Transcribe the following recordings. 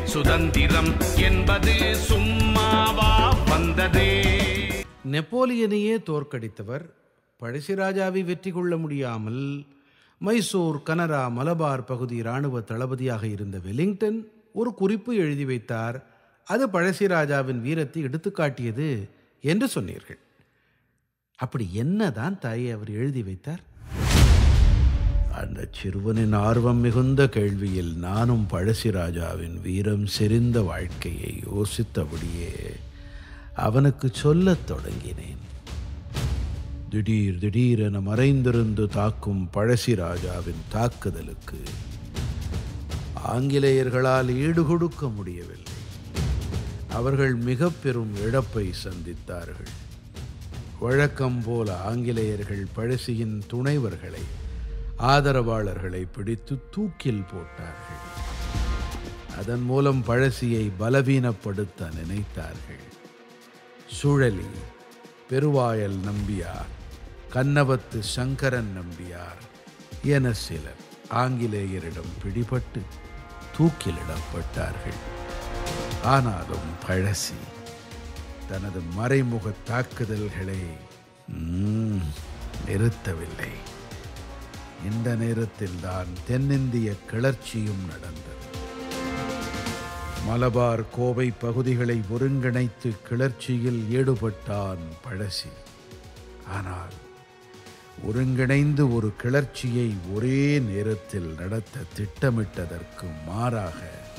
சுதந்திரம் என்பது சும்மாவா வந்ததே நெப்போலியனையே தோற்கடித்தவர் பழசிராஜாவை வெற்றி கொள்ள முடியாமல் மைசூர் கனரா மலபார் பகுதி இராணுவ தளபதியாக இருந்த வெலிங்டன் ஒரு குறிப்பு எழுதி வைத்தார் அது பழசிராஜாவின் வீரத்தை எடுத்துக்காட்டியது என்று சொன்னீர்கள் அப்படி என்னதான் தாயை அவர் எழுதி வைத்தார் அந்த சிறுவனின் ஆர்வம் மிகுந்த கேள்வியில் நானும் பழசிராஜாவின் வீரம் செறிந்த வாழ்க்கையை யோசித்தபடியே அவனுக்கு சொல்லத் தொடங்கினேன் திடீர் திடீரென மறைந்திருந்து தாக்கும் பழசிராஜாவின் தாக்குதலுக்கு ஆங்கிலேயர்களால் ஈடுகொடுக்க முடியவில்லை அவர்கள் மிக பெரும் இழப்பை சந்தித்தார்கள் வழக்கம் போல ஆங்கிலேயர்கள் பழசியின் துணைவர்களை ஆதரவாளர்களை பிடித்து தூக்கில் போட்டார்கள் அதன் மூலம் பழசியை பலவீனப்படுத்த நினைத்தார்கள் சுழலி பெருவாயல் நம்பியார் கன்னவத்து சங்கரன் நம்பியார் என சிலர் ஆங்கிலேயரிடம் பிடிபட்டு தூக்கிலிடப்பட்டார்கள் ஆனாலும் பழசி தனது மறைமுக தாக்குதல்களை ம், நிறுத்தவில்லை இந்த நேரத்தில் தான் தென்னிந்திய கிளர்ச்சியும் நடந்தது மலபார் கோவை பகுதிகளை ஒருங்கிணைத்து கிளர்ச்சியில் ஈடுபட்டான் பழசி ஆனால் ஒருங்கிணைந்து ஒரு கிளர்ச்சியை ஒரே நேரத்தில் நடத்த திட்டமிட்டதற்கு மாறாக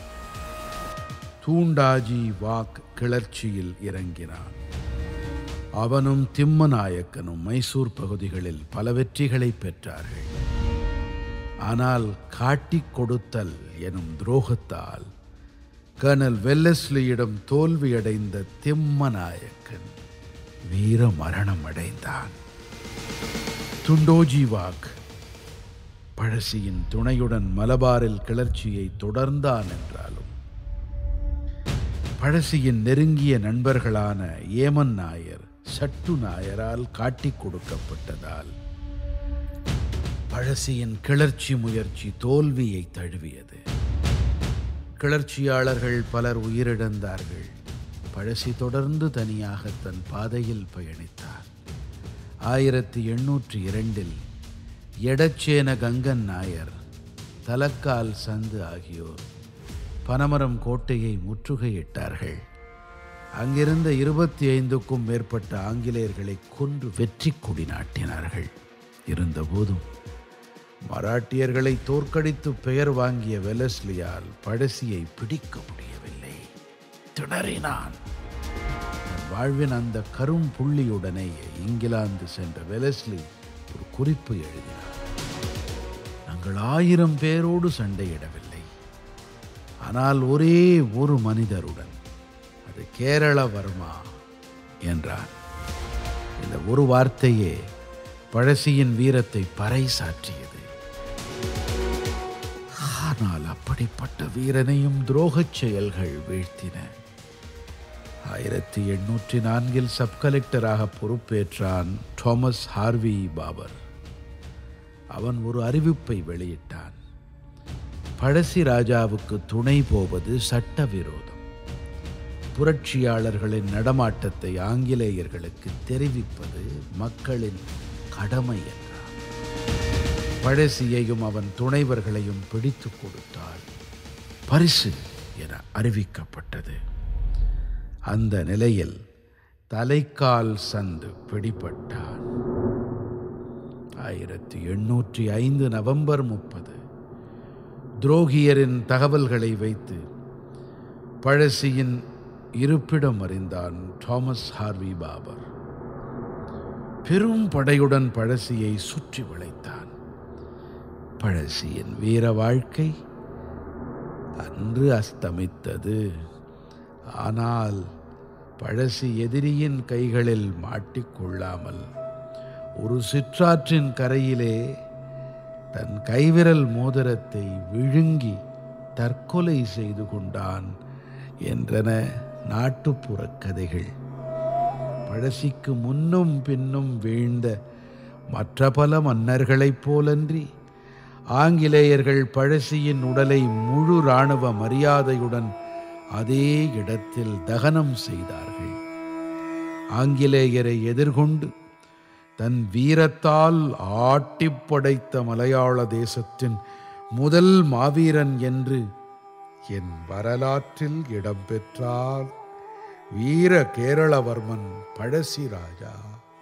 தூண்டாஜி வாக் கிளர்ச்சியில் இறங்கினான் அவனும் திம்மநாயக்கனும் மைசூர் பகுதிகளில் பல வெற்றிகளை பெற்றார்கள் ஆனால் காட்டிக் கொடுத்தல் எனும் துரோகத்தால் கர்னல் வெல்லஸ்லியிடம் தோல்வியடைந்த திம்மநாயக்கன் வீர மரணம் அடைந்தான் துண்டோஜி வாக் பழசியின் துணையுடன் மலபாரில் கிளர்ச்சியை தொடர்ந்தான் என்றாலும் பழசியின் நெருங்கிய நண்பர்களான ஏமன் நாயர் சட்டு நாயரால் காட்டிக் கொடுக்கப்பட்டதால் பழசியின் கிளர்ச்சி முயற்சி தோல்வியை தழுவியது கிளர்ச்சியாளர்கள் பலர் உயிரிழந்தார்கள் பழசி தொடர்ந்து தனியாக தன் பாதையில் பயணித்தார் ஆயிரத்தி எண்ணூற்றி இரண்டில் எடச்சேன கங்கன் நாயர் தலக்கால் சந்து ஆகியோர் பனமரம் கோட்டையை முற்றுகையிட்டார்கள் அங்கிருந்த இருபத்தி ஐந்துக்கும் மேற்பட்ட ஆங்கிலேயர்களை கொன்று வெற்றி கொடி நாட்டினார்கள் இருந்தபோதும் மராட்டியர்களை தோற்கடித்து பெயர் வாங்கிய வெலஸ்லியால் பழசியை பிடிக்க முடியவில்லை திணறினான் தன் வாழ்வின் அந்த கரும் புள்ளியுடனேயே இங்கிலாந்து சென்ற வெலஸ்லி ஒரு குறிப்பு எழுதினார் நாங்கள் ஆயிரம் பேரோடு சண்டையிடவில்லை ஆனால் ஒரே ஒரு மனிதருடன் அது கேரளவர்மா என்றார் இந்த ஒரு வார்த்தையே பழசியின் வீரத்தை பறைசாற்றியது ஆனால் அப்படிப்பட்ட வீரனையும் துரோகச் செயல்கள் வீழ்த்தின ஆயிரத்தி எண்ணூற்றி நான்கில் சப் கலெக்டராக பொறுப்பேற்றான் தாமஸ் ஹார்வி பாபர் அவன் ஒரு அறிவிப்பை வெளியிட்டான் பழசி ராஜாவுக்கு துணை போவது சட்டவிரோதம் புரட்சியாளர்களின் நடமாட்டத்தை ஆங்கிலேயர்களுக்கு தெரிவிப்பது மக்களின் கடமை என்றார் பழசியையும் அவன் துணைவர்களையும் பிடித்து கொடுத்தால் பரிசு என அறிவிக்கப்பட்டது அந்த நிலையில் தலைக்கால் சந்து பிடிபட்டான் ஆயிரத்தி எண்ணூற்றி ஐந்து நவம்பர் முப்பது துரோகியரின் தகவல்களை வைத்து பழசியின் இருப்பிடம் அறிந்தான் தாமஸ் ஹார்வி பாபர் பெரும் படையுடன் பழசியை சுற்றி வளைத்தான் பழசியின் வீர வாழ்க்கை அன்று அஸ்தமித்தது ஆனால் பழசி எதிரியின் கைகளில் மாட்டிக்கொள்ளாமல் ஒரு சிற்றாற்றின் கரையிலே தன் கைவிரல் மோதிரத்தை விழுங்கி தற்கொலை செய்து கொண்டான் என்றன நாட்டுப்புறக் கதைகள் பழசிக்கு முன்னும் பின்னும் வீழ்ந்த மற்ற பல மன்னர்களைப் போலன்றி ஆங்கிலேயர்கள் பழசியின் உடலை முழு இராணுவ மரியாதையுடன் அதே இடத்தில் தகனம் செய்தார்கள் ஆங்கிலேயரை எதிர்கொண்டு தன் வீரத்தால் ஆட்டிப் படைத்த மலையாள தேசத்தின் முதல் மாவீரன் என்று என் வரலாற்றில் இடம்பெற்றால் வீர கேரளவர்மன் பழசிராஜா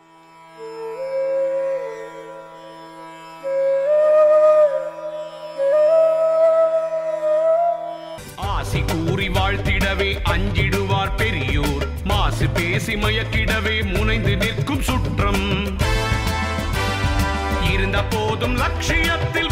ஆசி கூறி வாழ்த்திடவே அஞ்சிடுவார் பெரியோர் மாசு பேசி மயக்கிடவே முனைந்து நிற்கும் சுற்றம் இருந்த போதும் லட்சியத்தில்